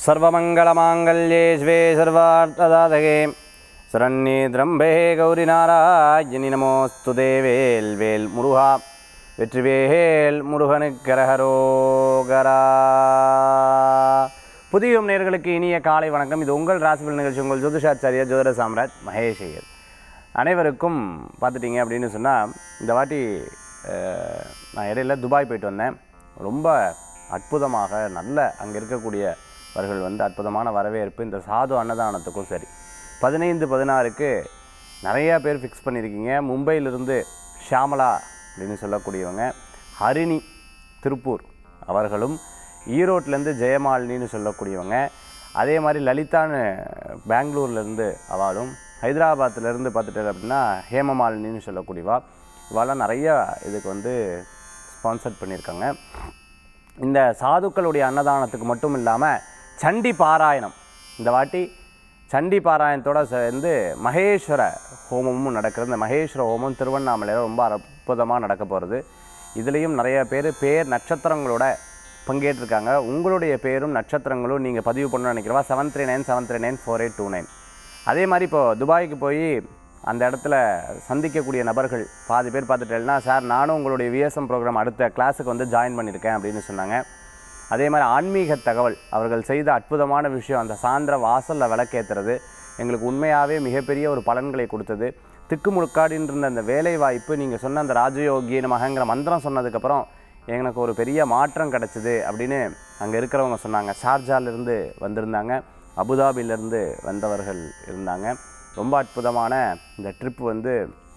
सर्वमङ्गलमाङ्गल्ये शिवे सर्वार्थदातके शरण्ये त्र्यम्बे கௌரிநாராயணி நமோஸ்து தேவேல் வேல் முருகா வெற்றிவேல் முருகனுக்கரகரோகரா புதிய நேர்களுக்கு இனிய காலை வணக்கம் இது உங்கள் ராசிபல் நிகழ்ச்சி உங்கள் ஜோதிஷாச்சாரியா ஜோதிட சாம்ராஜ் மகேஷ் ஐயர் அனைவருக்கும் பார்த்துட்டிங்க அப்படின்னு சொன்னால் இந்த வாட்டி அஹ், நான் இடையில துபாய் போயிட்டு வந்தேன் ரொம்ப அற்புதமாக நல்ல அங்கே இருக்கக்கூடியவர்கள் வந்து அற்புதமான வரவேற்பு இந்த சாது அன்னதானத்துக்கும் சரி பதினைந்து பதினாறுக்கு நிறையா பேர் ஃபிக்ஸ் பண்ணியிருக்கீங்க மும்பையிலிருந்து ஷியாமலா அப்படின்னு சொல்லக்கூடியவங்க ஹரிணி திருப்பூர் அவர்களும் ஈரோட்லேருந்து ஜெயமாலினின்னு சொல்லக்கூடியவங்க அதே மாதிரி லலிதான்னு பெங்களூர்லேருந்து அவளும் ஹைதராபாத்லேருந்து பார்த்துட்டு அப்படின்னா ஹேமமாலினின்னு சொல்லக்கூடியவா இவாளெல்லாம் நிறைய இதுக்கு வந்து ஸ்பான்சர் பண்ணியிருக்காங்க இந்த சாதுக்களுடைய அன்னதானத்துக்கு மட்டும் இல்லாமல் சண்டி பாராயணம் இந்த வாட்டி சண்டி பாராயணத்தோட சேர்ந்து மகேஸ்வர ஹோமமும் நடக்கிறது இந்த மகேஸ்வர ஹோமம் திருவண்ணாமலையில் ரொம்ப அற்புதமாக நடக்க போகிறது இதுலேயும் நிறைய பேர் பேர் நட்சத்திரங்களோட பங்கேற்றிருக்காங்க உங்களுடைய பேரும் நட்சத்திரங்களும் நீங்கள் பதிவு பண்ணணும்னு நினைக்கிறவா seven three nine seven three nine four eight two nine அதே மாதிரி இப்போ துபாய்க்கு போய் அந்த இடத்துல சந்திக்கக்கூடிய நபர்கள் பாதி பேர் பார்த்துட்டேன்னா சார் நானும் உங்களுடைய விஎஸ்எம் ப்ரோக்ராம் அடுத்த கிளாஸுக்கு வந்து ஜாயின் பண்ணியிருக்கேன் அப்படின்னு சொன்னாங்க அதே மாதிரி ஆன்மீக தகவல் அவர்கள் செய்த அற்புதமான விஷயம் அந்த சாந்திர வாசலில் விளக்கேற்றுறது எங்களுக்கு உண்மையாகவே மிகப்பெரிய ஒரு பலன்களை கொடுத்தது திக்குமுழுக்காடின்னு இருந்த அந்த வேலை வாய்ப்பு நீங்கள் சொன்ன அந்த ராஜயோகி நமகங்கிற மந்திரம் சொன்னதுக்கப்புறம் எனக்கு ஒரு பெரிய மாற்றம் கிடச்சிது அப்படின்னு அங்கே இருக்கிறவங்க சொன்னாங்க ஷார்ஜாலிருந்து வந்திருந்தாங்க அபுதாபியிலேருந்து வந்தவர்கள் இருந்தாங்க ரொம்ப அற்புதமான இந்த ட்ரிப் வந்து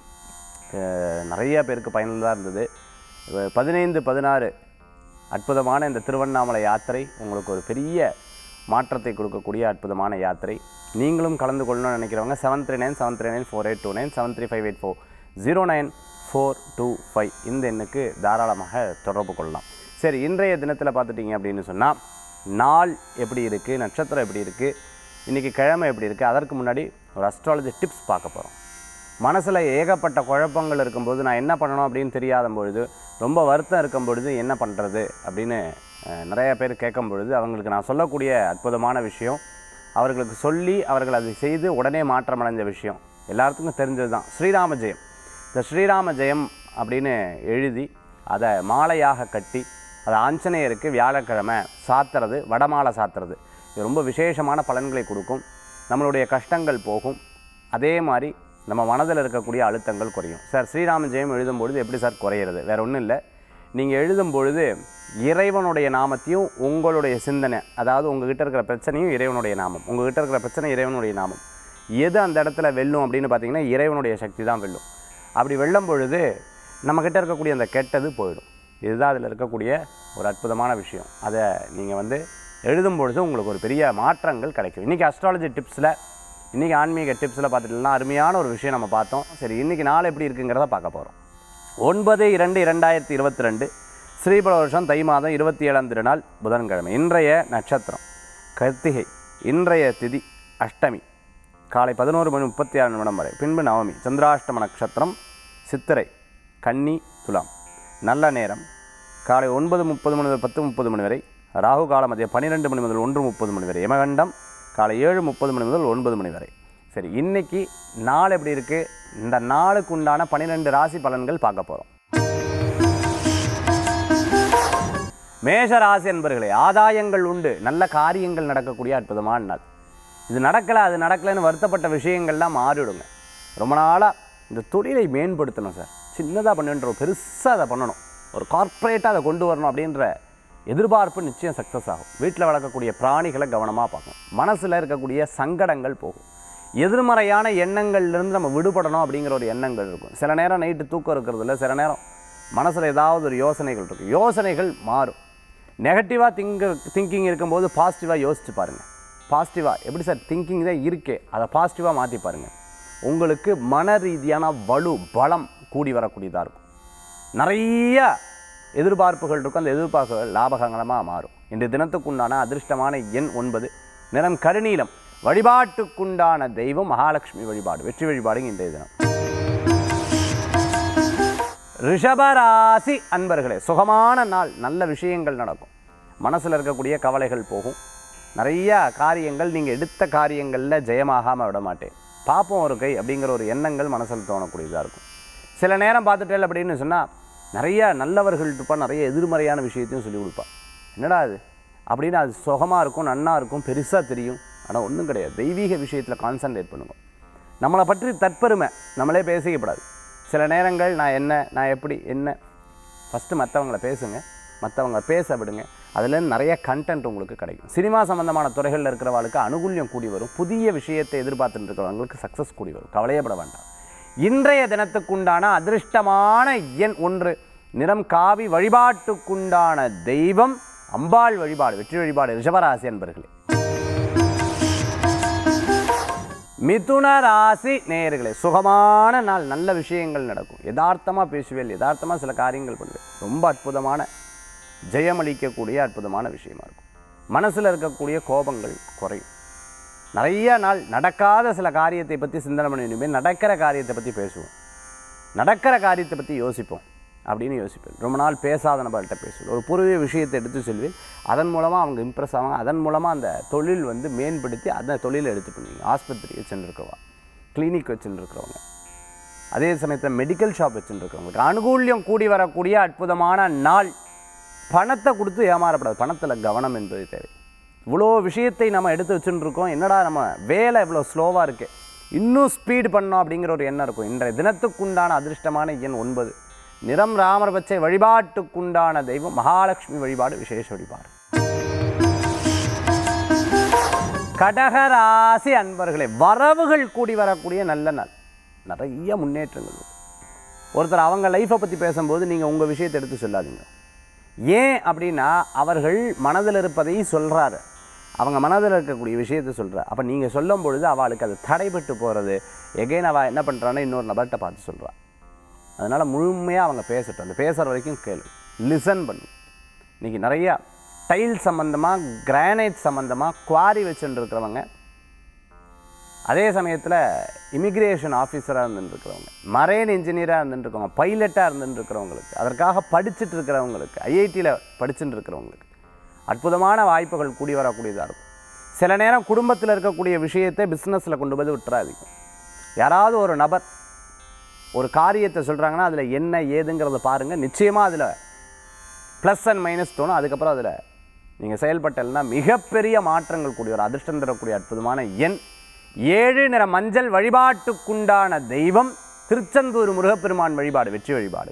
அஹ், நிறைய பேருக்கு பயனுள்ளதாக இருந்தது இப்ப பதினைந்து பதினாறு அற்புதமான இந்த திருவண்ணாமலை யாத்திரை உங்களுக்கு ஒரு பெரிய மாற்றத்தை கொடுக்கக்கூடிய அற்புதமான யாத்திரை நீங்களும் கலந்து கொள்ளணும்னு நினைக்கிறவங்க seven three nine seven three nine four eight two nine seven three five eight four zero nine four two five இந்த எண்ணுக்கு தாராளமாக தொடர்பு கொள்ளலாம் சரி இன்றைய தினத்தில் பார்த்துட்டிங்க அப்படின்னு சொன்னால் நாள் எப்படி இருக்குது நட்சத்திரம் எப்படி இருக்குது இன்றைக்கி கிழமை எப்படி இருக்குது அதற்கு முன்னாடி ஒரு அஸ்ட்ராலஜி டிப்ஸ் பார்க்க போகிறோம் மனசில் ஏகப்பட்ட குழப்பங்கள் இருக்கும்போது நான் என்ன பண்ணணும் அப்படின்னு தெரியாத பொழுது ரொம்ப வருத்தம் இருக்கும் பொழுது என்ன பண்ணுறது அப்படின்னு அஹ், நிறைய பேர் கேட்கும் பொழுது அவங்களுக்கு நான் சொல்லக்கூடிய அற்புதமான விஷயம் அவர்களுக்கு சொல்லி அவர்கள் அதை செய்து உடனே மாற்றம் அடைஞ்ச விஷயம் எல்லாத்துக்கும் தெரிஞ்சது தான் ஸ்ரீராம ஜெயம் இந்த ஸ்ரீராம ஜெயம் அப்படின்னு எழுதி அதை மாலையாக கட்டி அதை ஆஞ்சநேயருக்கு வியாழக்கிழமை சாத்துறது வடமாலை சாத்துறது இது ரொம்ப விசேஷமான பலன்களை கொடுக்கும் நம்மளுடைய கஷ்டங்கள் போகும் அதே மாதிரி நம்ம மனதில் இருக்கக்கூடிய அழுத்தங்கள் குறையும் சார் ஸ்ரீராம ஜெயம் எழுதும் பொழுது எப்படி சார் குறையிறது வேற ஒன்றும் இல்லை நீங்கள் எழுதும் பொழுது இறைவனுடைய நாமத்தையும் உங்களுடைய சிந்தனை அதாவது உங்ககிட்ட இருக்கிற பிரச்சனையும் இறைவனுடைய நாமம் உங்ககிட்ட இருக்கிற பிரச்சனை இறைவனுடைய நாமம் எது அந்த இடத்துல வெல்லும் அப்படின்னு பார்த்தீங்கன்னா இறைவனுடைய சக்தி தான் வெல்லும் அப்படி வெல்லும் பொழுது நம்மக்கிட்ட இருக்கக்கூடிய அந்த கெட்டது போயிடும் இதுதான் அதில் இருக்கக்கூடிய ஒரு அற்புதமான விஷயம் அதை நீங்கள் வந்து எழுதும் பொழுது உங்களுக்கு ஒரு பெரிய மாற்றங்கள் கிடைக்கும் இன்றைக்கி அஸ்ட்ராலஜி டிப்ஸில் இன்றைக்கி ஆன்மீக டிப்ஸில் பார்த்துட்டுனா அருமையான ஒரு விஷயம் நம்ம பார்த்தோம் சரி இன்றைக்கி நாள் எப்படி இருக்குங்கிறத பார்க்க போகிறோம் ஒன்பது இரண்டு இரண்டாயிரத்தி இருபத்தி ரெண்டு ஸ்ரீபல வருஷம் தை மாதம் இருபத்தி ஏழாம் திருநாள் புதன்கிழமை இன்றைய நட்சத்திரம் கர்த்திகை இன்றைய திதி அஷ்டமி காலை பதினோரு மணி முப்பத்தி ஆறு நிமிடம் வரை பின்பு நவமி சந்திராஷ்டம நட்சத்திரம் சித்திரை கன்னி துலாம் நல்ல நேரம் காலை ஒன்பது முப்பது மணி முதல் பத்து முப்பது மணி வரை ராகு காலம் மதியம் பன்னிரெண்டு மணி முதல் ஒன்று முப்பது மணி வரை யமகண்டம் காலை ஏழு முப்பது மணி முதல் ஒன்பது மணி வரை சரி இன்னைக்கு நாள் எப்படி இருக்குது இந்த நாளுக்கு உண்டான பன்னிரெண்டு ராசி பலன்கள் பார்க்க போகிறோம் மேஷ ராசி என்பர்களே ஆதாயங்கள் உண்டு நல்ல காரியங்கள் நடக்கக்கூடிய அற்புதமான நாள் இது நடக்கலை அது நடக்கலைன்னு வருத்தப்பட்ட விஷயங்கள்லாம் மாறிடுங்க ரொம்ப நாளாக இந்த தொழிலை மேம்படுத்தணும் சார் சின்னதாக பண்ணுன்ற ஒரு பெருசாக அதை பண்ணணும் ஒரு கார்ப்பரேட்டாக அதை கொண்டு வரணும் அப்படின்ற எதிர்பார்ப்பு நிச்சயம் சக்ஸஸ் ஆகும் வீட்டில் வளர்க்கக்கூடிய பிராணிகளை கவனமாக பார்க்கணும் மனசில் இருக்கக்கூடிய சங்கடங்கள் போகும் எதிர்மறையான எண்ணங்கள்லேருந்து நம்ம விடுபடணும் அப்படிங்கிற ஒரு எண்ணங்கள் இருக்கும் சில நேரம் நைட்டு தூக்கம் இருக்கிறது இல்லை சில நேரம் மனசில் ஏதாவது ஒரு யோசனைகள் இருக்கும் யோசனைகள் மாறும் நெகட்டிவாக திங்க திங்கிங் இருக்கும்போது பாசிட்டிவாக யோசிச்சு பாருங்கள் பாசிட்டிவாக எப்படி சார் திங்கிங் தான் இருக்கே அதை பாசிட்டிவாக மாற்றி பாருங்கள் உங்களுக்கு மன ரீதியான வலு பலம் கூடி வரக்கூடியதாக இருக்கும் நிறைய எதிர்பார்ப்புகள் இருக்கும் அந்த எதிர்பார்ப்புகள் லாபகரமாக மாறும் இன்று தினத்துக்குண்டான அதிர்ஷ்டமான எண் ஒன்பது நிறம் கருநீலம் வழிபாட்டுக்குண்டான தெய்வம் மகாலட்சுமி வழிபாடு வெற்றி வழிபாடு இன்றைய தினம் ரிஷபராசி அன்பர்களே சுகமான நாள் நல்ல விஷயங்கள் நடக்கும் மனசில் இருக்கக்கூடிய கவலைகள் போகும் நிறைய காரியங்கள் நீங்கள் எடுத்த காரியங்களில் ஜெயமாகாமல் விட மாட்டேன் பார்ப்போம் ஒரு கை அப்படிங்கிற ஒரு எண்ணங்கள் மனசில் தோணக்கூடியதாக இருக்கும் சில நேரம் பார்த்துட்டேன் அப்படின்னு சொன்னால் நிறைய நல்லவர்கள் இருப்பா நிறைய எதிர்மறையான விஷயத்தையும் சொல்லி கொடுப்பா என்னடா அது அப்படின்னு அது சுகமாக இருக்கும் நன்னா இருக்கும் பெருசாக தெரியும் ஆனால் ஒன்றும் கிடையாது தெய்வீக விஷயத்தில் கான்சன்ட்ரேட் பண்ணுங்க நம்மளை பற்றி தற்பெருமை நம்மளே பேசிக்கப்படாது சில நேரங்கள் நான் என்ன நான் எப்படி என்ன ஃபஸ்ட்டு மற்றவங்கள பேசுங்க மற்றவங்க பேச விடுங்க அதுலேருந்து நிறைய கண்டென்ட் உங்களுக்கு கிடைக்கும் சினிமா சம்பந்தமான துறைகளில் இருக்கிறவங்களுக்கு அனுகூல்யம் கூடி வரும் புதிய விஷயத்தை எதிர்பார்த்துட்டு இருக்கிறவங்களுக்கு சக்ஸஸ் கூடி வரும் கவலையப்பட வேண்டாம் இன்றைய தினத்துக்குண்டான அதிர்ஷ்டமான எண் ஒன்று நிறம் காவி வழிபாட்டுக்குண்டான தெய்வம் அம்பாள் வழிபாடு வெற்றி வழிபாடு ரிஷபராசி அன்பர்களே மிதுன ராசி நேயர்களே சுகமான நாள் நல்ல விஷயங்கள் நடக்கும் யதார்த்தமாக பேசுவேல் யதார்த்தமாக சில காரியங்கள் பண்ணுவேன் ரொம்ப அற்புதமான ஜெயமளிக்கக்கூடிய அற்புதமான விஷயமா இருக்கும் மனசில் இருக்கக்கூடிய கோபங்கள் குறையும் நிறைய நாள் நடக்காத சில காரியத்தை பற்றி சிந்தனை பண்ணி நடக்கிற காரியத்தை பற்றி பேசுவோம் நடக்கிற காரியத்தை பற்றி யோசிப்போம் அப்படின்னு யோசிப்பேன் ரொம்ப நாள் பேசாத நபர்கிட்ட பேசுவேன் ஒரு புதிய விஷயத்தை எடுத்து சொல்வேன் அதன் மூலமாக அவங்க இம்ப்ரெஸ் ஆவாங்க அதன் மூலமாக அந்த தொழில் வந்து மேம்படுத்தி அந்த தொழிலை எடுத்து பண்ணுவீங்க ஆஸ்பத்திரி வச்சுருக்கிறவா கிளினிக் வச்சுருக்கிறவங்க அதே சமயத்தில் மெடிக்கல் ஷாப் வச்சுருக்கிறவங்களுக்கு அனுகூல்யம் கூடி வரக்கூடிய அற்புதமான நாள் பணத்தை கொடுத்து ஏமாறப்படாது பணத்தில் கவனம் என்பது தேவை இவ்வளோ விஷயத்தை நம்ம எடுத்து வச்சுட்டு இருக்கோம் என்னடா நம்ம வேலை இவ்வளோ ஸ்லோவாக இருக்குது இன்னும் ஸ்பீடு பண்ணோம் அப்படிங்கிற ஒரு எண்ணம் இருக்கும் இன்றைய தினத்துக்குண்டான அதிர்ஷ்டமான எண் ஒன்பது நிறம் ராமர் பச்சை வழிபாட்டுக்குண்டான தெய்வம் மகாலட்சுமி வழிபாடு விசேஷ வழிபாடு கடகராசி அன்பர்களே வரவுகள் கூடி வரக்கூடிய நல்ல நாள் நிறைய முன்னேற்றங்கள் உண்டு. ஒருத்தர் அவங்க லைஃப்பை பற்றி பேசும்போது நீங்கள் உங்கள் விஷயத்தை எடுத்து சொல்லாதீங்க ஏன் அப்படின்னா அவர்கள் மனதில் இருப்பதை சொல்கிறாரு அவங்க மனதில் இருக்கக்கூடிய விஷயத்தை சொல்கிறார் அப்போ நீங்கள் சொல்லும் பொழுது அவளுக்கு அது தடைபட்டு போகிறது எகைன் அவள் என்ன பண்ணுறான்னா இன்னொரு நபர்கிட்ட பார்த்து சொல்றா. அதனால் முழுமையாக அவங்க பேசட்டும் அந்த பேசுகிற வரைக்கும் கேளு லிசன் பண்ணு இன்றைக்கி நிறையா டைல் சம்மந்தமாக கிரானைட் சம்மந்தமாக குவாரி வச்சுட்டு இருக்கிறவங்க அதே சமயத்தில் இமிக்ரேஷன் ஆஃபீஸராக இருந்துருக்கிறவங்க மரைன் இன்ஜினியராக இருந்துருக்கவங்க பைலட்டாக இருந்துருக்கிறவங்களுக்கு அதற்காக படிச்சுட்டு இருக்கிறவங்களுக்கு ஐஐடியில் படிச்சுட்டு இருக்கிறவங்களுக்கு அற்புதமான வாய்ப்புகள் கூடி வரக்கூடியதாக இருக்கும் சில நேரம் குடும்பத்தில் இருக்கக்கூடிய விஷயத்தை பிஸ்னஸில் கொண்டு போய் விட்டுறாதீங்க யாராவது ஒரு நபர் ஒரு காரியத்தை சொல்கிறாங்கன்னா அதில் என்ன ஏதுங்கிறத பாருங்கள் நிச்சயமாக அதில் ப்ளஸ் அண்ட் மைனஸ் தோணும் அதுக்கப்புறம் அதில் நீங்கள் செயல்பட்டல்னா மிகப்பெரிய மாற்றங்கள் கூடிய ஒரு அதிர்ஷ்டம் தரக்கூடிய அற்புதமான எண் ஏழு நிற மஞ்சள் வழிபாட்டுக்குண்டான தெய்வம் திருச்செந்தூர் முருகப்பெருமான் வழிபாடு வெற்றி வழிபாடு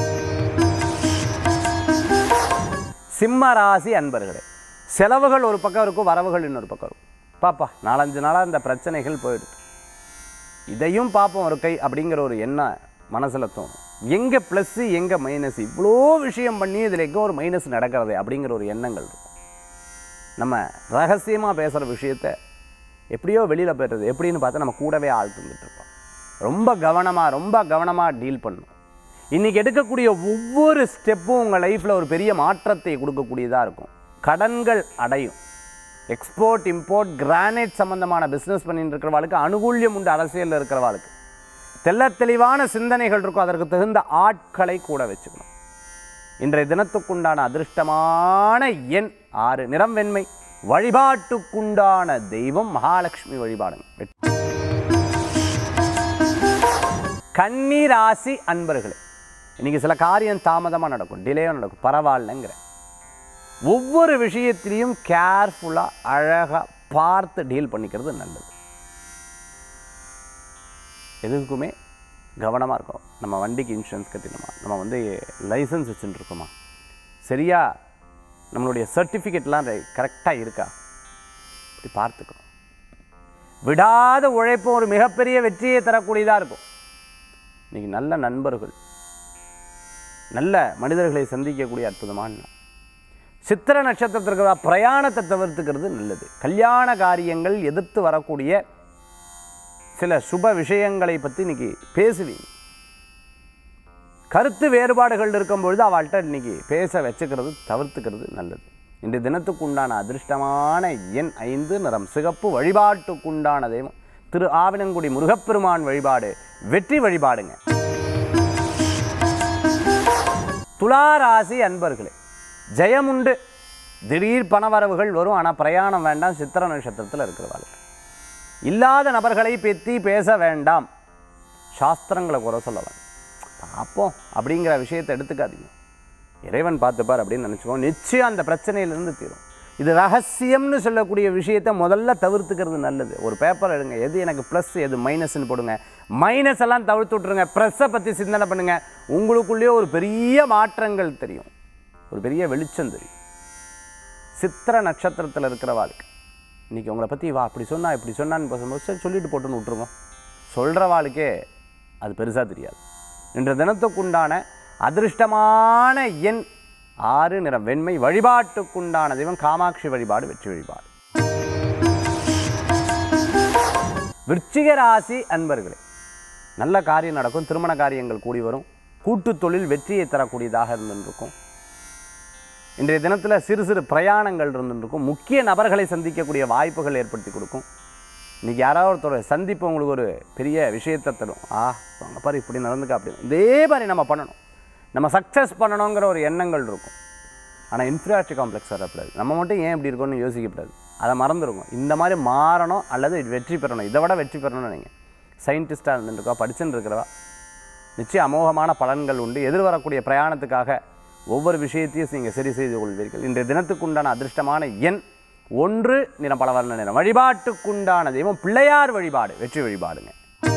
சிம்ம ராசி அன்பர்களே செலவுகள் ஒரு பக்கம் இருக்கும் வரவுகள் இன்னொரு பக்கம் இருக்கும் பாப்பா நாலஞ்சு நாளாக இந்த பிரச்சனைகள் போயிடுது இதையும் பார்ப்போம் ஒரு கை அப்படிங்கிற ஒரு எண்ணம் மனசில் தோணும் எங்கே ப்ளஸ்ஸு எங்கே மைனஸ் இவ்வளோ விஷயம் பண்ணி இதில் எங்கே ஒரு மைனஸ் நடக்கிறது அப்படிங்கிற ஒரு எண்ணங்கள் இருக்கும் நம்ம ரகசியமாக பேசுகிற விஷயத்த எப்படியோ வெளியில் போய்டுறது எப்படின்னு பார்த்தா நம்ம கூடவே ஆள் தந்துட்டு இருப்போம் ரொம்ப கவனமாக ரொம்ப கவனமாக டீல் பண்ணணும் இன்றைக்கி எடுக்கக்கூடிய ஒவ்வொரு ஸ்டெப்பும் உங்கள் லைஃப்பில் ஒரு பெரிய மாற்றத்தை கொடுக்கக்கூடியதாக இருக்கும் கடன்கள் அடையும் எக்ஸ்போர்ட் இம்போர்ட் கிரானைட் சம்பந்தமான பிஸ்னஸ் பண்ணிட்டு இருக்கிறவாளுக்கு அனுகூல்யம் உண்டு அரசியலில் இருக்கிறவாளுக்கு தெள்ளத் தெளிவான சிந்தனைகள் இருக்கும் அதற்கு தகுந்த ஆட்களை கூட வச்சுக்கணும் இன்றைய தினத்துக்குண்டான அதிர்ஷ்டமான எண் ஆறு நிறம் வெண்மை வழிபாட்டுக்குண்டான தெய்வம் மகாலட்சுமி வழிபாடுங்க வெற்றி. கன்னி ராசி அன்பர்களே இன்னைக்கு சில காரியம் தாமதமாக நடக்கும் டிலேயும் நடக்கும் பரவாயில்லைங்கிற ஒவ்வொரு விஷயத்திலையும் கேர்ஃபுல்லாக அழகாக பார்த்து டீல் பண்ணிக்கிறது நல்லது எதுக்குமே கவனமாக இருக்கும் நம்ம வண்டிக்கு இன்சூரன்ஸ் கட்டினோமா நம்ம வந்து லைசன்ஸ் வச்சுட்டு இருக்கோமா சரியா நம்மளுடைய சர்டிஃபிகேட்லாம் கரெக்டாக இருக்கா இப்படி பார்த்துக்கணும் விடாத உழைப்பும் ஒரு மிகப்பெரிய வெற்றியை தரக்கூடியதாக இருக்கும் இன்றைக்கி நல்ல நண்பர்கள் நல்ல மனிதர்களை சந்திக்கக்கூடிய அற்புதமான நாள் சித்திர நட்சத்திரத்திற்கு பிரயாணத்தை தவிர்த்துக்கிறது நல்லது கல்யாண காரியங்கள் எதிர்த்து வரக்கூடிய சில சுப விஷயங்களை பற்றி இன்னைக்கு பேசுவீங்க கருத்து வேறுபாடுகள் இருக்கும்பொழுது அவள்கிட்ட இன்னைக்கு பேச வச்சுக்கிறது தவிர்த்துக்கிறது நல்லது இன்று தினத்துக்கு உண்டான அதிர்ஷ்டமான எண் ஐந்து நிறம் சிகப்பு வழிபாட்டுக்குண்டான தெய்வம் திரு ஆவினங்குடி முருகப்பெருமான் வழிபாடு வெற்றி வழிபாடுங்க துளாராசி அன்பர்களே ஜெயமுண்டு திடீர் பணவரவுகள் வரும் ஆனால் பிரயாணம் வேண்டாம் சித்திர நட்சத்திரத்தில் இருக்கிற வாழ்க்கை இல்லாத நபர்களை பற்றி பேச வேண்டாம் சாஸ்திரங்களை குறை சொல்ல வேண்டாம் பார்ப்போம் அப்படிங்கிற விஷயத்தை எடுத்துக்காதீங்க இறைவன் பார்த்துப்பார் அப்படின்னு நினச்சிக்கோ நிச்சயம் அந்த பிரச்சனையிலிருந்து தீரும் இது ரகசியம்னு சொல்லக்கூடிய விஷயத்தை முதல்ல தவிர்த்துக்கிறது நல்லது ஒரு பேப்பர் எடுங்க எது எனக்கு ப்ளஸ் எது மைனஸ்னு போடுங்க மைனஸ் எல்லாம் தவிர்த்து விட்ருங்க ப்ளஸ்ஸை பற்றி சிந்தனை பண்ணுங்கள் உங்களுக்குள்ளேயே ஒரு பெரிய மாற்றங்கள் தெரியும் ஒரு பெரிய வெளிச்சம் தெரியும் சித்திர நட்சத்திரத்தில் இருக்கிற வாழ்க்கை இன்றைக்கி உங்களை பற்றி வா அப்படி சொன்னா இப்படி சொன்னான்னு பேசும்போது சரி சொல்லிட்டு போட்டுன்னு விட்ருங்க சொல்கிற வாழ்க்கே அது பெருசாக தெரியாது இன்று தினத்துக்குண்டான அதிர்ஷ்டமான எண் ஆறு நிறம் வெண்மை வழிபாட்டுக்குண்டான தெய்வம் காமாட்சி வழிபாடு வெற்றி வழிபாடு விருச்சிக ராசி அன்பர்களே நல்ல காரியம் நடக்கும் திருமண காரியங்கள் கூடி வரும் கூட்டுத் தொழில் வெற்றியை தரக்கூடியதாக இருந்துருக்கும் இன்றைய தினத்தில் சிறு சிறு பிரயாணங்கள் இருந்துருக்கும் முக்கிய நபர்களை சந்திக்கக்கூடிய வாய்ப்புகள் ஏற்படுத்தி கொடுக்கும் இன்றைக்கி யாராவது ஒருத்தரோட சந்திப்பு உங்களுக்கு ஒரு பெரிய விஷயத்தை தரும் ஆ அவங்க பாரு இப்படி நடந்துக்க அப்படி இதே மாதிரி நம்ம பண்ணணும் நம்ம சக்ஸஸ் பண்ணணுங்கிற ஒரு எண்ணங்கள் இருக்கும் ஆனால் இன்ஃபீரியாரிட்டி காம்ப்ளெக்ஸ் வரக்கூடாது நம்ம மட்டும் ஏன் இப்படி இருக்கோம்னு யோசிக்கக்கூடாது அதை மறந்துருக்கும் இந்த மாதிரி மாறணும் அல்லது வெற்றி பெறணும் இதை விட வெற்றி பெறணும்னு நீங்கள் சயின்டிஸ்ட்டாக இருந்துருக்கா படிச்சுன்னு இருக்கிறவா நிச்சயம் அமோகமான பலன்கள் உண்டு எதிர்வரக்கூடிய பிரயாணத்துக்காக ஒவ்வொரு விஷயத்தையும் நீங்கள் சரி செய்து கொள்வீர்கள் இன்றைய தினத்துக்குண்டான அதிர்ஷ்டமான எண் ஒன்று நிறம் பலவர்ண நிறம் வழிபாட்டுக்குண்டான தெய்வம் பிள்ளையார் வழிபாடு வெற்றி வழிபாடுங்க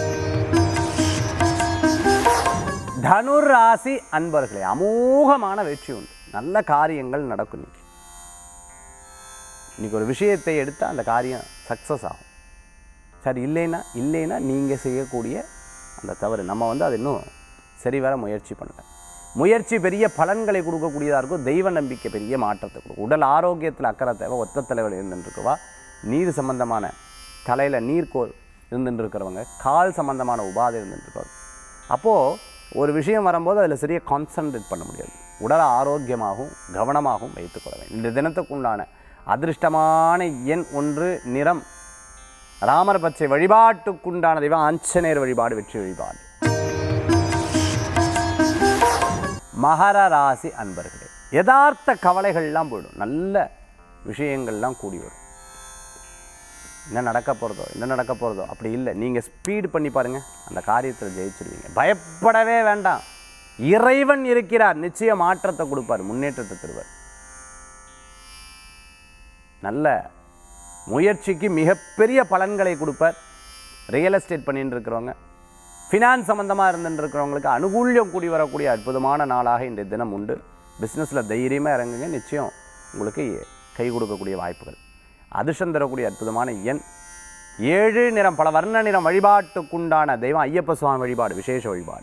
தனுர் ராசி அன்பர்களே அமோகமான வெற்றி உண்டு நல்ல காரியங்கள் நடக்கும் இன்னைக்கு இன்னைக்கு ஒரு விஷயத்தை எடுத்தால் அந்த காரியம் சக்ஸஸ் ஆகும் சரி இல்லைன்னா இல்லைன்னா நீங்கள் செய்யக்கூடிய அந்த தவறு நம்ம வந்து அது இன்னும் சரி வர முயற்சி பண்ணல முயற்சி பெரிய பலன்களை கொடுக்கக்கூடியதாக இருக்கும் தெய்வ நம்பிக்கை பெரிய மாற்றத்தை கொடுக்கும் உடல் ஆரோக்கியத்தில் அக்கறை தேவை ஒத்த தலைவர் இருந்துருக்குவா நீர் சம்பந்தமான தலையில் நீர்க்கோள் இருந்துட்டு இருக்கிறவங்க கால் சம்பந்தமான உபாதை இருந்துட்டுருக்காங்க அப்போது ஒரு விஷயம் வரும்போது அதில் சரியாக கான்சன்ட்ரேட் பண்ண முடியாது உடல் ஆரோக்கியமாகவும் கவனமாகவும் வைத்துக்கொள்ள வேண்டும் இந்த தினத்துக்குண்டான அதிர்ஷ்டமான எண் ஒன்று நிறம் ராமர் பச்சை வழிபாட்டுக்குண்டான தெய்வம் ஆஞ்சநேயர் வழிபாடு வெற்றி வழிபாடு மகர ராசி அன்பர்களே யதார்த்த கவலைகள்லாம் போயிடும் நல்ல விஷயங்கள்லாம் கூடி வரும் என்ன நடக்க போகிறதோ என்ன நடக்க போகிறதோ அப்படி இல்லை நீங்கள் ஸ்பீடு பண்ணி பாருங்கள் அந்த காரியத்தில் ஜெயிச்சிருவீங்க பயப்படவே வேண்டாம் இறைவன் இருக்கிறார் நிச்சய மாற்றத்தை கொடுப்பார் முன்னேற்றத்தை தருவார் நல்ல முயற்சிக்கு மிகப்பெரிய பலன்களை கொடுப்பார் ரியல் எஸ்டேட் பண்ணிட்டு இருக்கிறவங்க ஃபினான்ஸ் சம்மந்தமாக இருந்துட்டு இருக்கிறவங்களுக்கு அனுகூல்யம் கூடி வரக்கூடிய அற்புதமான நாளாக இன்றைய தினம் உண்டு பிஸ்னஸில் தைரியமாக இறங்குங்க நிச்சயம் உங்களுக்கு கை கொடுக்கக்கூடிய வாய்ப்புகள் அதிர்ஷ்டம் தரக்கூடிய அற்புதமான எண் ஏழு நிறம் பல வர்ண நிறம் வழிபாட்டுக்குண்டான தெய்வம் ஐயப்ப சுவாமி வழிபாடு விசேஷ வழிபாடு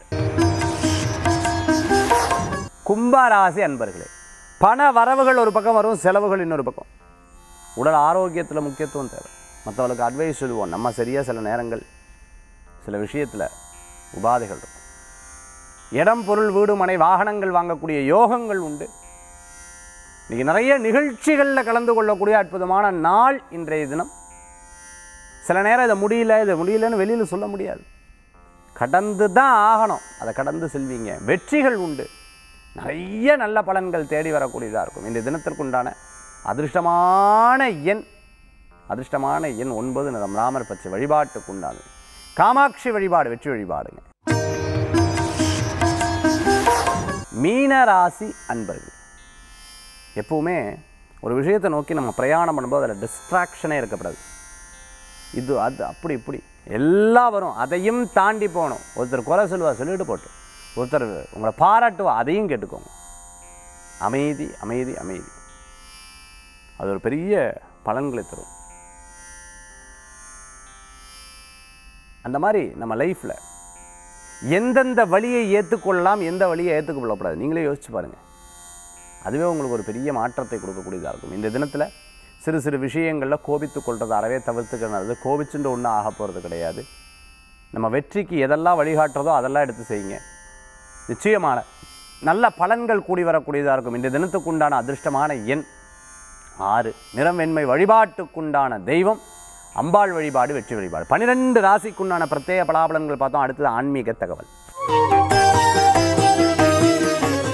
கும்பராசி அன்பர்களே பண வரவுகள் ஒரு பக்கம் வரும் செலவுகள் இன்னொரு பக்கம் உடல் ஆரோக்கியத்தில் முக்கியத்துவம் தேவை மற்றவங்களுக்கு அட்வைஸ் சொல்லுவோம் நம்ம சரியாக சில நேரங்கள் சில விஷயத்தில் உபாதைகள் இருக்கும் இடம் பொருள் வீடு மனை வாகனங்கள் வாங்கக்கூடிய யோகங்கள் உண்டு இன்றைக்கி நிறைய நிகழ்ச்சிகளில் கலந்து கொள்ளக்கூடிய அற்புதமான நாள் இன்றைய தினம் சில நேரம் இதை முடியல இதை முடியலன்னு வெளியில் சொல்ல முடியாது கடந்து தான் ஆகணும் அதை கடந்து செல்வீங்க வெற்றிகள் உண்டு நிறைய நல்ல பலன்கள் தேடி வரக்கூடியதாக இருக்கும் இந்த தினத்திற்குண்டான அதிர்ஷ்டமான எண் அதிர்ஷ்டமான எண் ஒன்பது நிறம் ராமர் பச்சை வழிபாட்டுக்கு உண்டானது காமாட்சி வழிபாடு வெற்றி வழிபாடுங்க மீன ராசி அன்பர்கள் எப்பவுமே ஒரு விஷயத்தை நோக்கி நம்ம பிரயாணம் பண்ணும்போது அதில் டிஸ்ட்ராக்ஷனே இருக்கக்கூடாது இது அது அப்படி இப்படி எல்லாம் வரும் அதையும் தாண்டி போகணும் ஒருத்தர் குறை சொல்லுவா சொல்லிட்டு போட்டு ஒருத்தர் உங்களை பாராட்டுவா அதையும் கேட்டுக்கோங்க அமைதி அமைதி அமைதி அது ஒரு பெரிய பலன்களை தரும் அந்த மாதிரி நம்ம லைஃப்பில் எந்தெந்த வழியை ஏற்றுக்கொள்ளலாம் எந்த வழியை ஏற்றுக்கொள்ளக்கூடாது நீங்களே யோசிச்சு பாருங்கள் அதுவே உங்களுக்கு ஒரு பெரிய மாற்றத்தை கொடுக்கக்கூடியதாக இருக்கும் இந்த தினத்தில் சிறு சிறு விஷயங்களில் கோபித்து கொள்றது அறவே தவிர்த்துக்கிறது கோபிச்சுட்டு ஒன்றும் ஆக போகிறது கிடையாது நம்ம வெற்றிக்கு எதெல்லாம் வழிகாட்டுறதோ அதெல்லாம் எடுத்து செய்யுங்க நிச்சயமான நல்ல பலன்கள் கூடி வரக்கூடியதாக இருக்கும் இந்த தினத்துக்குண்டான அதிர்ஷ்டமான எண் ஆறு நிறம் வெண்மை வழிபாட்டுக்குண்டான தெய்வம் அம்பாள் வழிபாடு வெற்றி வழிபாடு பன்னிரெண்டு ராசிக்குண்டான பிரத்யேக பலாபலன்கள் பார்த்தோம் அடுத்தது ஆன்மீக தகவல்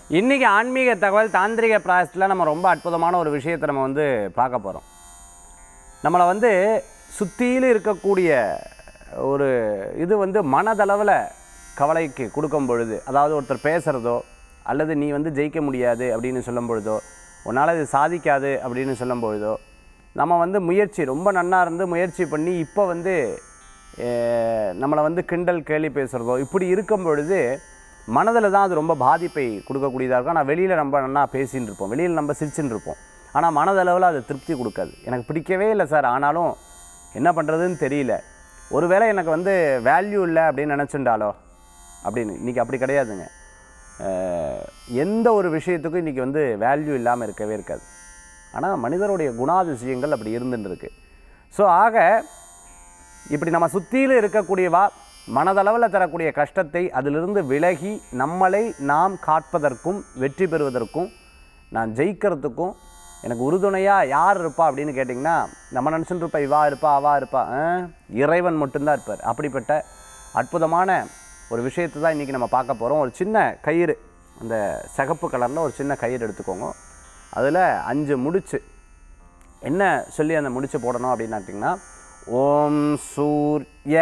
இன்றைக்கி ஆன்மீக தகவல் தாந்திரிக பிராயசத்தில் நம்ம ரொம்ப அற்புதமான ஒரு விஷயத்தை நம்ம வந்து பார்க்க போகிறோம் நம்மளை வந்து சுற்றிலும் இருக்கக்கூடிய ஒரு இது வந்து மனதளவில் கவலைக்கு கொடுக்கும் பொழுது அதாவது ஒருத்தர் பேசுகிறதோ அல்லது நீ வந்து ஜெயிக்க முடியாது அப்படின்னு சொல்லும் பொழுதோ உன்னால் இது சாதிக்காது அப்படின்னு சொல்லும் பொழுதோ நம்ம வந்து முயற்சி ரொம்ப நன்னா இருந்து முயற்சி பண்ணி இப்போ வந்து அஹ், நம்மளை வந்து கிண்டல் கேலி பேசுகிறதோ இப்படி இருக்கும் பொழுது மனதில் தான் அது ரொம்ப பாதிப்பை கொடுக்கக்கூடியதாக இருக்கும் ஆனால் வெளியில் நம்ம நல்லா பேசின்னு இருப்போம் வெளியில் நம்ம சிரிச்சுன்னு இருப்போம் ஆனால் மனதளவில் அது திருப்தி கொடுக்காது எனக்கு பிடிக்கவே இல்லை சார் ஆனாலும் என்ன பண்ணுறதுன்னு தெரியல ஒருவேளை எனக்கு வந்து வேல்யூ இல்லை அப்படின்னு நினச்சிண்டாலோ அப்படின்னு இன்றைக்கி அப்படி கிடையாதுங்க அஹ், எந்த ஒரு விஷயத்துக்கும் இன்றைக்கி வந்து வேல்யூ இல்லாமல் இருக்கவே இருக்காது ஆனால் மனிதருடைய குணாதிசயங்கள் அப்படி இருந்துட்டு இருக்கு ஸோ ஆக இப்படி நம்ம சுற்றியில் இருக்கக்கூடியவா மனதளவில் தரக்கூடிய கஷ்டத்தை அதிலிருந்து விலகி நம்மளை நாம் காட்பதற்கும் வெற்றி பெறுவதற்கும் நான் ஜெயிக்கிறதுக்கும் எனக்கு உறுதுணையாக யார் இருப்பா அப்படின்னு கேட்டிங்கன்னா நம்ம நினச்சிட்டு இருப்பா இவா இருப்பா அவா இருப்பா ஆ, இறைவன் மட்டும்தான் இருப்பார் அப்படிப்பட்ட அற்புதமான ஒரு விஷயத்தை தான் இன்றைக்கி நம்ம பார்க்க போகிறோம் ஒரு சின்ன கயிறு அந்த சிகப்பு கலரில் ஒரு சின்ன கயிறு எடுத்துக்கோங்க அதில் அஞ்சு முடிச்சு என்ன சொல்லி அந்த முடிச்சு போடணும் அப்படின்னு பார்த்தீங்கன்னா ஓம் சூர்ய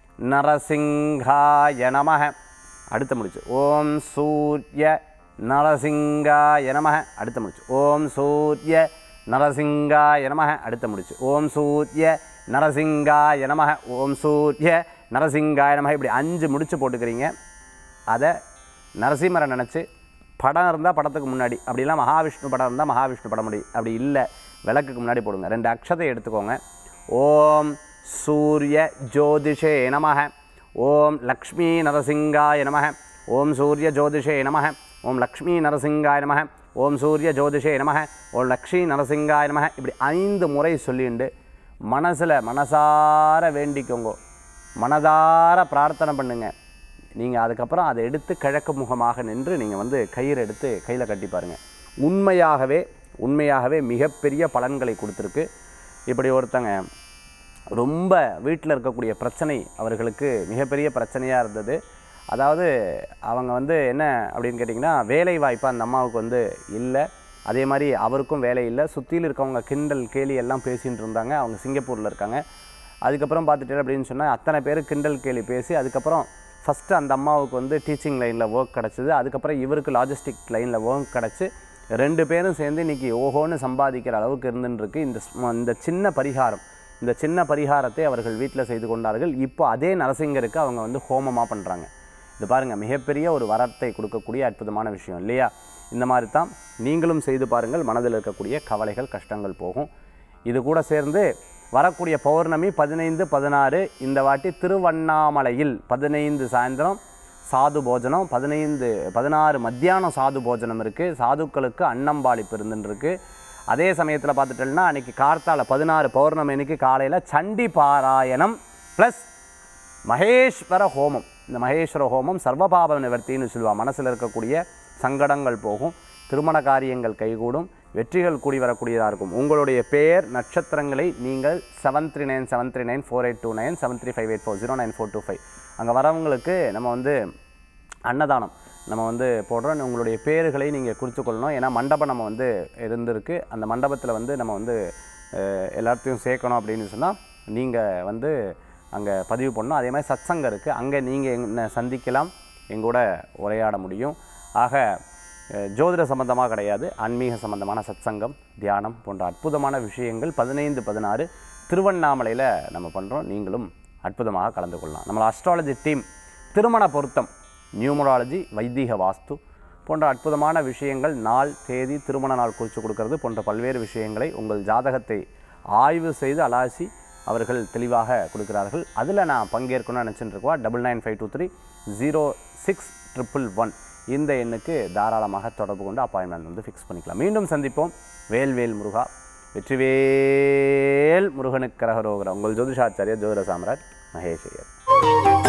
நரசிங்காய நமக அடுத்த முடிச்சு ஓம் சூர்ய நரசிங்காய நமக அடுத்த முடிச்சு ஓம் சூர்ய நரசிங்காய நமக அடுத்த முடிச்சு ஓம் சூர்ய நரசிங்காய நமக ஓம் சூர்ய நரசிங்காய நமக இப்படி அஞ்சு முடிச்சு போட்டுக்கிறீங்க அதை நரசிம்மரை நினச்சி படம் இருந்தால் படத்துக்கு முன்னாடி அப்படிலாம் மகாவிஷ்ணு படம் இருந்தால் மகாவிஷ்ணு படம் முடி அப்படி இல்லை விளக்குக்கு முன்னாடி போடுங்க ரெண்டு அக்ஷதை எடுத்துக்கோங்க ஓம் சூரிய ஜோதிஷே நமக ஓம் லக்ஷ்மி நரசிங்காய நமக ஓம் சூரிய ஜோதிஷே நமக ஓம் லக்ஷ்மி நரசிங்காய நமக ஓம் சூரிய ஜோதிஷே நமக ஓம் லக்ஷ்மி நரசிங்காய நமக இப்படி ஐந்து முறை சொல்லிண்டு மனசில் மனசார வேண்டிக்கோங்க மனதார பிரார்த்தனை பண்ணுங்க நீங்கள் அதுக்கப்புறம் அதை எடுத்து கிழக்கு முகமாக நின்று நீங்கள் வந்து கயிறு எடுத்து கையில் கட்டி பாருங்கள் உண்மையாகவே உண்மையாகவே மிகப்பெரிய பலன்களை கொடுத்துருக்கு இப்படி ஒருத்தங்க ரொம்ப வீட்டில் இருக்கக்கூடிய பிரச்சனை அவர்களுக்கு மிகப்பெரிய பிரச்சனையாக இருந்தது அதாவது அவங்க வந்து என்ன அப்படின்னு கேட்டிங்கன்னா வேலை வாய்ப்பு அந்த அம்மாவுக்கு வந்து இல்லை அதே மாதிரி அவருக்கும் வேலை இல்லை சுற்றியில் இருக்கவங்க கிண்டல் கேலி எல்லாம் பேசிகிட்டு இருந்தாங்க அவங்க சிங்கப்பூரில் இருக்காங்க அதுக்கப்புறம் பார்த்துட்டு அப்படின்னு சொன்னால் அத்தனை பேர் கிண்டல் கேலி பேசி அதுக்கப்புறம் ஃபஸ்ட்டு அந்த அம்மாவுக்கு வந்து டீச்சிங் லைனில் ஒர்க் கிடச்சிது அதுக்கப்புறம் இவருக்கு லாஜிஸ்டிக் லைனில் ஒர்க் கிடச்சி ரெண்டு பேரும் சேர்ந்து இன்றைக்கி ஓஹோன்னு சம்பாதிக்கிற அளவுக்கு இருந்துருக்கு இந்த ஸ்ம- இந்த சின்ன பரிகாரம் இந்த சின்ன பரிகாரத்தை அவர்கள் வீட்டில் செய்து கொண்டார்கள் இப்போ அதே நரசிங்கருக்கு அவங்க வந்து ஹோமமாக பண்ணுறாங்க இது பாருங்கள் மிகப்பெரிய ஒரு வரத்தை கொடுக்கக்கூடிய அற்புதமான விஷயம் இல்லையா இந்த மாதிரி தான் நீங்களும் செய்து பாருங்கள் மனதில் இருக்கக்கூடிய கவலைகள் கஷ்டங்கள் போகும் இது கூட சேர்ந்து வரக்கூடிய பௌர்ணமி பதினைந்து பதினாறு இந்த வாட்டி திருவண்ணாமலையில் பதினைந்து சாயந்தரம் சாது போஜனம் பதினைந்து பதினாறு மத்தியானம் சாது போஜனம் இருக்குது சாதுக்களுக்கு அன்னம்பாளிப்பு இருந்துருக்கு அதே சமயத்தில் பார்த்துட்டோம்னா அன்றைக்கி கார்த்தால பதினாறு பௌர்ணமி அன்னைக்கு காலையில் சண்டி பாராயணம் ப்ளஸ் மகேஸ்வர ஹோமம் இந்த மகேஸ்வர ஹோமம் சர்வபாப நிவர்த்தின்னு சொல்லுவாள் மனசில் இருக்கக்கூடிய சங்கடங்கள் போகும் திருமண காரியங்கள் கைகூடும் வெற்றிகள் கூடி வரக்கூடியதாக இருக்கும் உங்களுடைய பெயர் நட்சத்திரங்களை நீங்கள் seven three nine seven three nine four eight two nine seven three five eight four zero nine four two five அங்கே வரவங்களுக்கு நம்ம வந்து அன்னதானம் நம்ம வந்து போடுறோம் உங்களுடைய பேர்களை நீங்கள் குறித்துக்கொள்ளணும் ஏன்னா மண்டபம் நம்ம வந்து இருந்திருக்கு அந்த மண்டபத்தில் வந்து நம்ம வந்து அஹ், எல்லாத்தையும் சேர்க்கணும் அப்படின்னு சொன்னால் நீங்கள் வந்து அங்கே பதிவு பண்ணணும் அதே மாதிரி சத்சங்கம் இருக்குது அங்கே நீங்கள் என்ன சந்திக்கலாம் எங்கூட உரையாட முடியும் ஆக அஹ், ஜோதிட சம்பந்தமாக கிடையாது ஆன்மீக சம்பந்தமான சத்சங்கம் தியானம் போன்ற அற்புதமான விஷயங்கள் பதினைந்து பதினாறு திருவண்ணாமலையில் நம்ம பண்ணுறோம் நீங்களும் அற்புதமாக கலந்து கொள்ளலாம் நம்மள அஸ்ட்ராலஜி டீம் திருமண பொருத்தம் நியூமராலஜி வைதீக வாஸ்து போன்ற அற்புதமான விஷயங்கள் நாள் தேதி திருமண நாள் குறித்து கொடுக்கறது போன்ற பல்வேறு விஷயங்களை உங்கள் ஜாதகத்தை ஆய்வு செய்து அலாசி அவர்கள் தெளிவாக கொடுக்கிறார்கள் அதில் நான் பங்கேற்கணும்னு நினச்சிட்டு இருக்கவா double nine five two three zero six triple one இந்த எண்ணுக்கு தாராளமாக தொடர்பு கொண்டு அப்பாயின்மெண்ட் வந்து ஃபிக்ஸ் பண்ணிக்கலாம் மீண்டும் சந்திப்போம் வேல்வேல் முருகா வெற்றிவேல் முருகனுக்கு கரகரோகரா உங்கள் ஜோதிஷாச்சாரிய ஜோதிட சாம்ராஜ் மகேஷ் ஐயர்